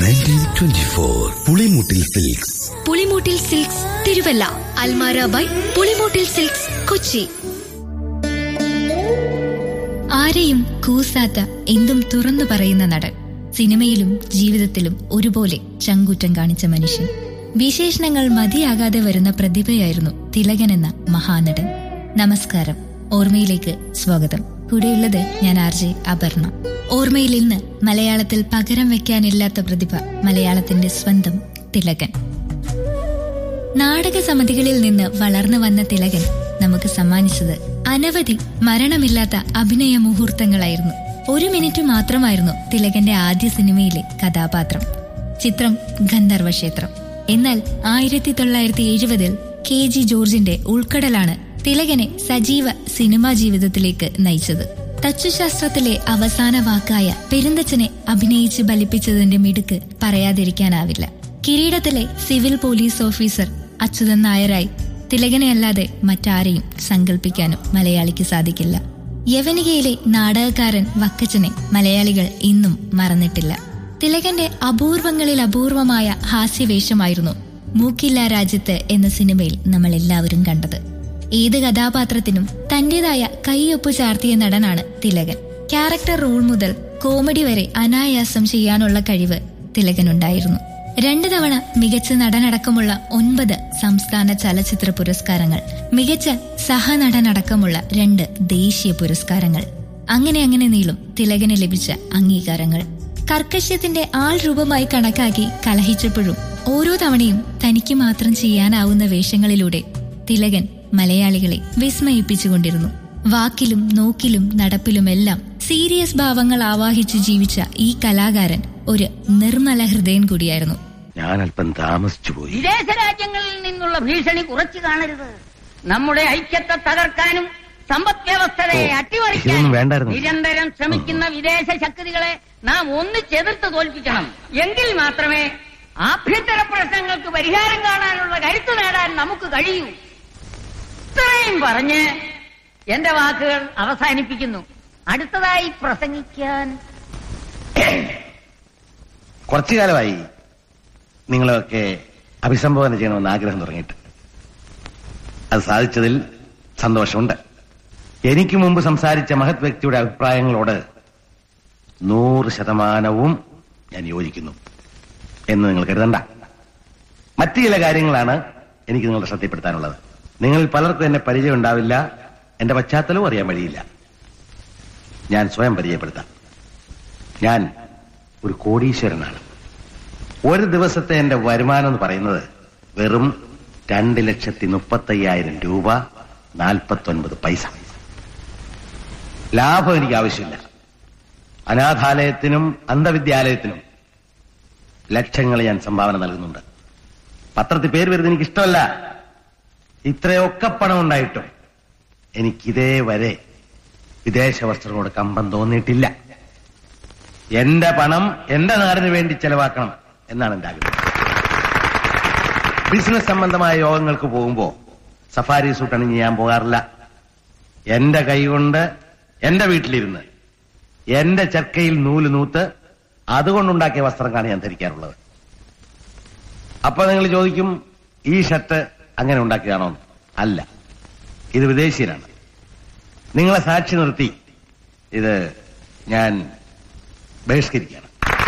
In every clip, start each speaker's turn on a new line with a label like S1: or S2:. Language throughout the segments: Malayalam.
S1: Nineteen twenty four Pulimoottil silks
S2: Pulimoottil silks Thiruvalla Almara by Pulimoottil silks Kochi ആരെയും കൂസാത്ത എന്തും തുറന്നു പറയുന്ന നടൻ സിനിമയിലും ജീവിതത്തിലും ഒരുപോലെ ചങ്കൂറ്റം കാണിച്ച മനുഷ്യൻ വിശേഷണങ്ങൾ മതിയാകാതെ വരുന്ന പ്രതിഭയായിരുന്നു തിലകൻ എന്ന മഹാനടൻ നമസ്കാരം ഓർമ്മയിലേക്ക് സ്വാഗതം കൂടെയുള്ളത് ഞാൻ ആർ ജെ അപർണ ഓർമ്മയിൽ ഇന്ന് മലയാളത്തിൽ പകരം വെക്കാനില്ലാത്ത പ്രതിഭ മലയാളത്തിന്റെ സ്വന്തം തിലകൻ നാടക സമിതികളിൽ നിന്ന് വളർന്നു വന്ന തിലകൻ നമുക്ക് സമ്മാനിച്ചത് അനവധി മരണമില്ലാത്ത അഭിനയ മുഹൂർത്തങ്ങളായിരുന്നു ഒരു മിനിറ്റ് മാത്രമായിരുന്നു തിലകന്റെ ആദ്യ സിനിമയിലെ കഥാപാത്രം ചിത്രം ഗന്ധർവക്ഷേത്രം എന്നാൽ ആയിരത്തി തൊള്ളായിരത്തി എഴുപതിൽ കെ ജി ജോർജിന്റെ ഉൾക്കടലാണ് തിലകനെ സജീവ സിനിമാ ജീവിതത്തിലേക്ക് നയിച്ചത് തച്ചുശാസ്ത്രത്തിലെ അവസാന വാക്കായ പെരുന്തച്ചനെ അഭിനയിച്ച് ബലിപ്പിച്ചതിന്റെ മിടുക്ക് പറയാതിരിക്കാനാവില്ല കിരീടത്തിലെ സിവിൽ പോലീസ് ഓഫീസർ അച്യുതൻ നായരായി തിലകനെ അല്ലാതെ മറ്റാരെയും സങ്കല്പിക്കാനും മലയാളിക്ക് സാധിക്കില്ല യവനികയിലെ നാടകക്കാരൻ വക്കച്ചനെ മലയാളികൾ ഇന്നും മറന്നിട്ടില്ല തിലകന്റെ അപൂർവങ്ങളിൽ അപൂർവമായ ഹാസ്യവേഷമായിരുന്നു മൂക്കില്ല രാജ്യത്ത് എന്ന സിനിമയിൽ നമ്മൾ എല്ലാവരും കണ്ടത് ഏത് കഥാപാത്രത്തിനും തന്റേതായ കൈയൊപ്പ് ചാർത്തിയ നടനാണ് തിലകൻ ക്യാരക്ടർ റോൾ മുതൽ കോമഡി വരെ അനായാസം ചെയ്യാനുള്ള കഴിവ് തിലകനുണ്ടായിരുന്നു രണ്ടു തവണ മികച്ച നടനടക്കമുള്ള ഒൻപത് സംസ്ഥാന ചലച്ചിത്ര പുരസ്കാരങ്ങൾ മികച്ച സഹനടനടക്കമുള്ള രണ്ട് ദേശീയ പുരസ്കാരങ്ങൾ അങ്ങനെ അങ്ങനെ നീളും തിലകന് ലഭിച്ച അംഗീകാരങ്ങൾ കർക്കശ്യത്തിന്റെ ആൾ രൂപമായി കണക്കാക്കി കലഹിച്ചപ്പോഴും ഓരോ തവണയും തനിക്ക് മാത്രം ചെയ്യാനാവുന്ന വേഷങ്ങളിലൂടെ തിലകൻ മലയാളികളെ വിസ്മയിപ്പിച്ചുകൊണ്ടിരുന്നു വാക്കിലും നോക്കിലും നടപ്പിലുമെല്ലാം സീരിയസ് ഭാവങ്ങൾ ആവാഹിച്ച് ജീവിച്ച ഈ കലാകാരൻ ഒരു നിർമ്മല ഹൃദയൻ കൂടിയായിരുന്നു
S3: ഞാൻ അല്പം താമസിച്ചു പോയി
S4: വിദേശ രാജ്യങ്ങളിൽ നിന്നുള്ള ഭീഷണി കുറച്ചു കാണരുത് നമ്മുടെ ഐക്യത്തെ തകർക്കാനും സമ്പദ് വ്യവസ്ഥയെ
S3: ഓ,
S4: അട്ടിമറിക്കാനും
S3: ഇതൊന്നും വേണ്ടായിരുന്നു.
S4: നിരന്തരം ശ്രമിക്കുന്ന വിദേശ ശക്തികളെ നാം ഒന്നിച്ചെതിർത്ത് തോൽപ്പിക്കണം എങ്കിൽ മാത്രമേ ആഭ്യന്തര പ്രശ്നങ്ങൾക്ക് പരിഹാരം കാണാനുള്ള കരുത്ത് നേടാൻ നമുക്ക് കഴിയൂ ഇത്രയും പറഞ്ഞ് എന്റെ വാക്കുകൾ അവസാനിപ്പിക്കുന്നു അടുത്തതായി പ്രസംഗിക്കാൻ
S3: കുറച്ചു കാലമായി നിങ്ങളെയൊക്കെ അഭിസംബോധന ചെയ്യണമെന്ന് ആഗ്രഹം തുടങ്ങിയിട്ട് അത് സാധിച്ചതിൽ സന്തോഷമുണ്ട് എനിക്ക് മുമ്പ് സംസാരിച്ച മഹത് വ്യക്തിയുടെ അഭിപ്രായങ്ങളോട് നൂറ് ശതമാനവും ഞാൻ യോജിക്കുന്നു എന്ന് നിങ്ങൾ കരുതണ്ട മറ്റു ചില കാര്യങ്ങളാണ് എനിക്ക് നിങ്ങളുടെ ശ്രദ്ധപ്പെടുത്താനുള്ളത് നിങ്ങളിൽ പലർക്കും എന്നെ പരിചയം ഉണ്ടാവില്ല എന്റെ പശ്ചാത്തലവും അറിയാൻ വഴിയില്ല ഞാൻ സ്വയം പരിചയപ്പെടുത്താം ഞാൻ ഒരു കോടീശ്വരനാണ് ഒരു ദിവസത്തെ എന്റെ വരുമാനം എന്ന് പറയുന്നത് വെറും രണ്ട് ലക്ഷത്തി മുപ്പത്തയ്യായിരം രൂപ നാൽപ്പത്തൊൻപത് പൈസ ലാഭം എനിക്ക് ആവശ്യമില്ല അനാഥാലയത്തിനും അന്ധവിദ്യാലയത്തിനും ലക്ഷങ്ങൾ ഞാൻ സംഭാവന നൽകുന്നുണ്ട് പത്രത്തിൽ പേര് വരുന്നത് എനിക്ക് ഇഷ്ടമല്ല ഇത്രയൊക്കെ പണം ഉണ്ടായിട്ടും എനിക്കിതേ വരെ വിദേശ വസ്ത്രങ്ങളോട് കമ്പം തോന്നിയിട്ടില്ല എന്റെ പണം എന്റെ നാടിന് വേണ്ടി ചെലവാക്കണം എന്നാണ് എന്റെ ആഗ്രഹം ബിസിനസ് സംബന്ധമായ യോഗങ്ങൾക്ക് പോകുമ്പോ സഫാരി സൂട്ട് അണിഞ്ഞ് ഞാൻ പോകാറില്ല എന്റെ കൈകൊണ്ട് എന്റെ വീട്ടിലിരുന്ന് എന്റെ ചർക്കയിൽ നൂല് നൂത്ത് അതുകൊണ്ടുണ്ടാക്കിയ വസ്ത്രങ്ങളാണ് ഞാൻ ധരിക്കാറുള്ളത് അപ്പൊ നിങ്ങൾ ചോദിക്കും ഈ ഷർട്ട് അങ്ങനെ ഉണ്ടാക്കിയതാണോ എന്ന്? അല്ല ഇത് വിദേശീയരാണ് നിങ്ങളെ സാക്ഷി നിർത്തി ഇത് ഞാൻ ബഹിഷ്കരിക്കുകയാണ്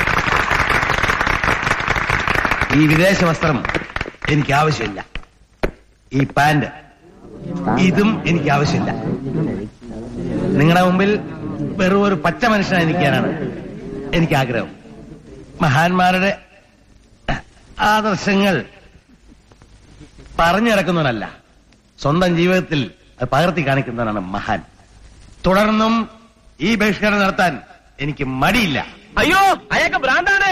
S3: ഈ വിദേശ വസ്ത്രം എനിക്ക് ആവശ്യമില്ല ഈ പാന്റ് ഇതും എനിക്ക് ആവശ്യമില്ല നിങ്ങളുടെ മുമ്പിൽ വെറും ഒരു പച്ച മനുഷ്യനായി നിൽക്കാനാണ് എനിക്ക് ആഗ്രഹം മഹാന്മാരുടെ ആദർശങ്ങൾ പറഞ്ഞിറക്കുന്നവനല്ല സ്വന്തം ജീവിതത്തിൽ അത് പകർത്തി കാണിക്കുന്നവനാണ് മഹാൻ തുടർന്നും ഈ ബഹിഷ്കരണം നടത്താൻ എനിക്ക് മടിയില്ല
S5: അയ്യോ അയാൾക്ക് ഭ്രാന്താണ്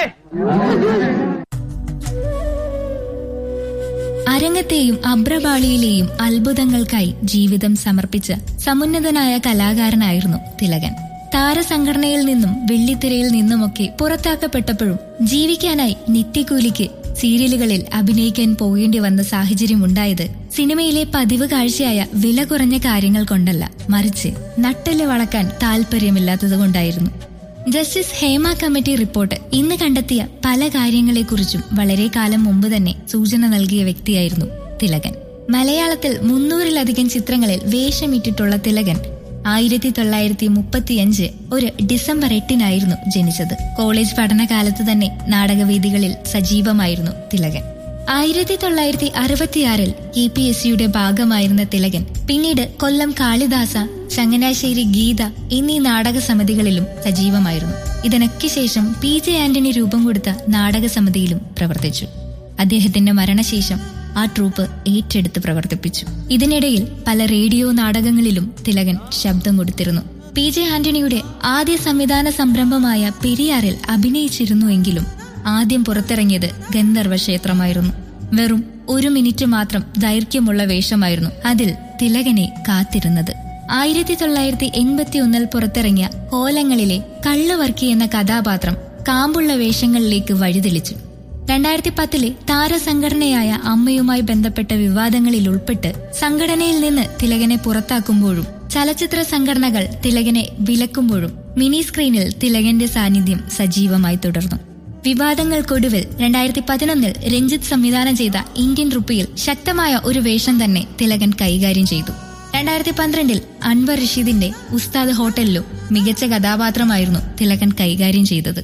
S2: അരങ്ങത്തെയും അബ്രപാളിയിലെയും അത്ഭുതങ്ങൾക്കായി ജീവിതം സമർപ്പിച്ച സമുന്നതനായ കലാകാരനായിരുന്നു തിലകൻ താരസംഘടനയിൽ നിന്നും വെള്ളിത്തിരയിൽ നിന്നുമൊക്കെ പുറത്താക്കപ്പെട്ടപ്പോഴും ജീവിക്കാനായി നിത്യകൂലിക്ക് സീരിയലുകളിൽ അഭിനയിക്കാൻ പോകേണ്ടി വന്ന സാഹചര്യം ഉണ്ടായത് സിനിമയിലെ പതിവ് കാഴ്ചയായ വില കുറഞ്ഞ കാര്യങ്ങൾ കൊണ്ടല്ല മറിച്ച് നട്ടല് വളക്കാൻ താല്പര്യമില്ലാത്തതുകൊണ്ടായിരുന്നു ജസ്റ്റിസ് ഹേമ കമ്മിറ്റി റിപ്പോർട്ട് ഇന്ന് കണ്ടെത്തിയ പല കാര്യങ്ങളെക്കുറിച്ചും വളരെ കാലം മുമ്പ് തന്നെ സൂചന നൽകിയ വ്യക്തിയായിരുന്നു തിലകൻ മലയാളത്തിൽ മുന്നൂറിലധികം ചിത്രങ്ങളിൽ വേഷമിട്ടിട്ടുള്ള തിലകൻ ആയിരത്തി തൊള്ളായിരത്തി മുപ്പത്തിയഞ്ച് ഒരു ഡിസംബർ എട്ടിനായിരുന്നു ജനിച്ചത് കോളേജ് പഠനകാലത്ത് തന്നെ നാടകവേദികളിൽ സജീവമായിരുന്നു തിലകൻ ആയിരത്തി തൊള്ളായിരത്തി അറുപത്തിയാറിൽ കെ പി എസ് സിയുടെ ഭാഗമായിരുന്ന തിലകൻ പിന്നീട് കൊല്ലം കാളിദാസ ചങ്ങനാശ്ശേരി ഗീത എന്നീ നാടക സമിതികളിലും സജീവമായിരുന്നു ഇതിനൊക്കെ ശേഷം പി ജെ ആന്റണി രൂപം കൊടുത്ത നാടക സമിതിയിലും പ്രവർത്തിച്ചു അദ്ദേഹത്തിന്റെ മരണശേഷം ആ ട്രൂപ്പ് ഏറ്റെടുത്ത് പ്രവർത്തിപ്പിച്ചു ഇതിനിടയിൽ പല റേഡിയോ നാടകങ്ങളിലും തിലകൻ ശബ്ദം കൊടുത്തിരുന്നു പി ജെ ആന്റണിയുടെ ആദ്യ സംവിധാന സംരംഭമായ പെരിയാറിൽ അഭിനയിച്ചിരുന്നുവെങ്കിലും ആദ്യം പുറത്തിറങ്ങിയത് ഗന്ധർവ ക്ഷേത്രമായിരുന്നു വെറും ഒരു മിനിറ്റ് മാത്രം ദൈർഘ്യമുള്ള വേഷമായിരുന്നു അതിൽ തിലകനെ കാത്തിരുന്നത് ആയിരത്തി തൊള്ളായിരത്തി എൺപത്തി ഒന്നിൽ പുറത്തിറങ്ങിയ കോലങ്ങളിലെ കള്ളുവർക്കി എന്ന കഥാപാത്രം കാമ്പുള്ള വേഷങ്ങളിലേക്ക് വഴിതെളിച്ചു രണ്ടായിരത്തി പത്തിലെ താരസംഘടനയായ അമ്മയുമായി ബന്ധപ്പെട്ട വിവാദങ്ങളിൽ ഉൾപ്പെട്ട് സംഘടനയിൽ നിന്ന് തിലകനെ പുറത്താക്കുമ്പോഴും ചലച്ചിത്ര സംഘടനകൾ തിലകനെ വിലക്കുമ്പോഴും മിനി സ്ക്രീനിൽ തിലകന്റെ സാന്നിധ്യം സജീവമായി തുടർന്നു വിവാദങ്ങൾക്കൊടുവിൽ രണ്ടായിരത്തി പതിനൊന്നിൽ രഞ്ജിത്ത് സംവിധാനം ചെയ്ത ഇന്ത്യൻ റുപ്പിയിൽ ശക്തമായ ഒരു വേഷം തന്നെ തിലകൻ കൈകാര്യം ചെയ്തു രണ്ടായിരത്തി പന്ത്രണ്ടിൽ അൻവർ റഷീദിന്റെ ഉസ്താദ് ഹോട്ടലിലും മികച്ച കഥാപാത്രമായിരുന്നു തിലകൻ കൈകാര്യം ചെയ്തത്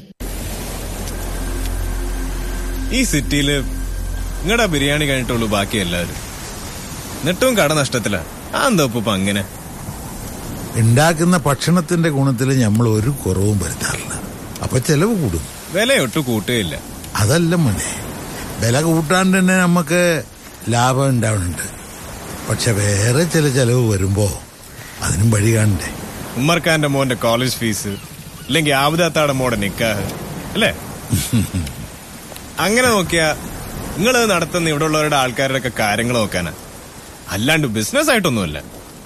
S6: ഈ സിറ്റിയില് നിങ്ങളുടെ ബിരിയാണി കഴിഞ്ഞിട്ടുള്ളൂ ബാക്കി എല്ലാവരും എന്നിട്ടും കട നഷ്ടത്തിലാ ആ എന്താ ഉപ്പ അങ്ങനെ
S7: ഉണ്ടാക്കുന്ന ഭക്ഷണത്തിന്റെ ഗുണത്തിൽ നമ്മൾ ഒരു കുറവും വരുത്താറില്ല അപ്പൊ ചെലവ് കൂടും
S6: വില ഒട്ടും കൂട്ടുകയില്ല
S7: അതല്ല മോനെ വില കൂട്ടാണ്ട് തന്നെ നമുക്ക് ലാഭം ഉണ്ടാവുന്നുണ്ട് പക്ഷെ വേറെ ചില ചെലവ് വരുമ്പോ അതിനും വഴി കാണണ്ടേ
S6: ഉമ്മർഖാന്റെ മോന്റെ കോളേജ് ഫീസ് ഇല്ലെങ്കിൽ ആവുദാത്താടെ മോടെ നിക്കാഹ് അല്ലേ അങ്ങനെ നോക്കിയാ നിങ്ങൾ നടത്തുന്ന ഇവിടെ ഉള്ളവരുടെ ആൾക്കാരുടെ ഒക്കെ കാര്യങ്ങൾ നോക്കാനാ അല്ലാണ്ട് ബിസിനസ് ആയിട്ടൊന്നുമല്ല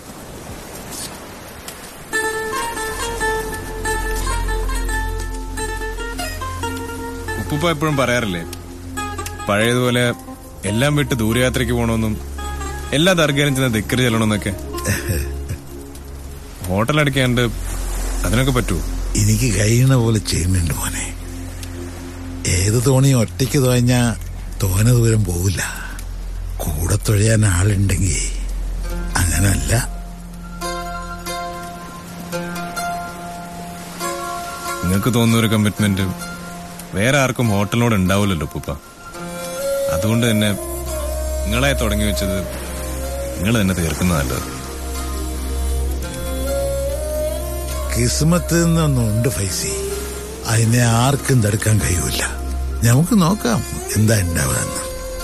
S6: ഉപ്പുപ്പ എപ്പോഴും പറയാറില്ലേ പഴയതുപോലെ എല്ലാം വിട്ട് ദൂരയാത്രയ്ക്ക് പോകണമെന്നും എല്ലാ ദർഗയിലും ചെന്ന് ദിക്കറ് ചെല്ലണമെന്നൊക്കെ ഹോട്ടൽ അടിക്കാണ്ട് അതിനൊക്കെ പറ്റുമോ
S7: എനിക്ക് കഴിയുന്ന പോലെ ചെയ്യുന്നുണ്ട് മോനെ ഏത് തോണിയും ഒറ്റയ്ക്ക് തുഴഞ്ഞാ തോന ദൂരം പോവില്ല കൂടെ തുഴയാൻ ആളുണ്ടെങ്കിൽ അങ്ങനല്ല
S6: നിങ്ങൾക്ക് തോന്നുന്ന ഒരു കമ്മിറ്റ്മെന്റ് വേറെ ആർക്കും ഹോട്ടലിനോട് ഉണ്ടാവില്ലല്ലോ ഉപ്പുപ്പ അതുകൊണ്ട് തന്നെ നിങ്ങളെ തുടങ്ങി വെച്ചത് നിങ്ങൾ തന്നെ തീർക്കുന്ന നല്ലത്
S7: കിസ്മത്ത് നിന്നൊന്നുണ്ട് ഫൈസി അതിനെ ആർക്കും തടുക്കാൻ കഴിയൂല നമുക്ക് നോക്കാം എന്താ ഉണ്ടാവുകയെന്ന്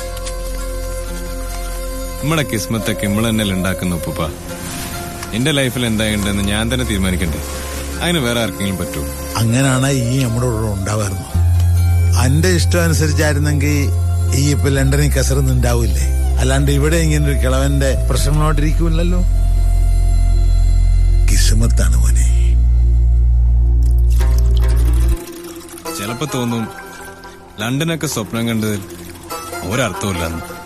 S6: നമ്മുടെ കിസ്മത്തൊക്കെ നമ്മൾ തന്നെ ഉണ്ടാക്കുന്ന ഉപ്പുപ്പ എന്റെ ലൈഫിൽ എന്തായിട്ടുണ്ടെന്ന് ഞാൻ തന്നെ തീരുമാനിക്കണ്ടേ അതിന് വേറെ ആർക്കെങ്കിലും പറ്റുമോ
S7: അങ്ങനാണ് ഈ നമ്മുടെ കൂടെ ഉണ്ടാവായിരുന്നു അന്റെ ഇഷ്ടം അനുസരിച്ചായിരുന്നെങ്കിൽ ഈ ഇപ്പൊ ലണ്ടനിൽ കസറൊന്നും ഉണ്ടാവില്ലേ അല്ലാണ്ട് ഇവിടെ ഇങ്ങനെ ഒരു കിളവന്റെ പ്രശ്നങ്ങളോട്ടിരിക്കുമല്ലോ കിസ്മത്താണ് മോനെ
S6: ചിലപ്പോ തോന്നും ലണ്ടനൊക്കെ സ്വപ്നം കണ്ടതിൽ ഒരർത്ഥമില്ലെന്ന്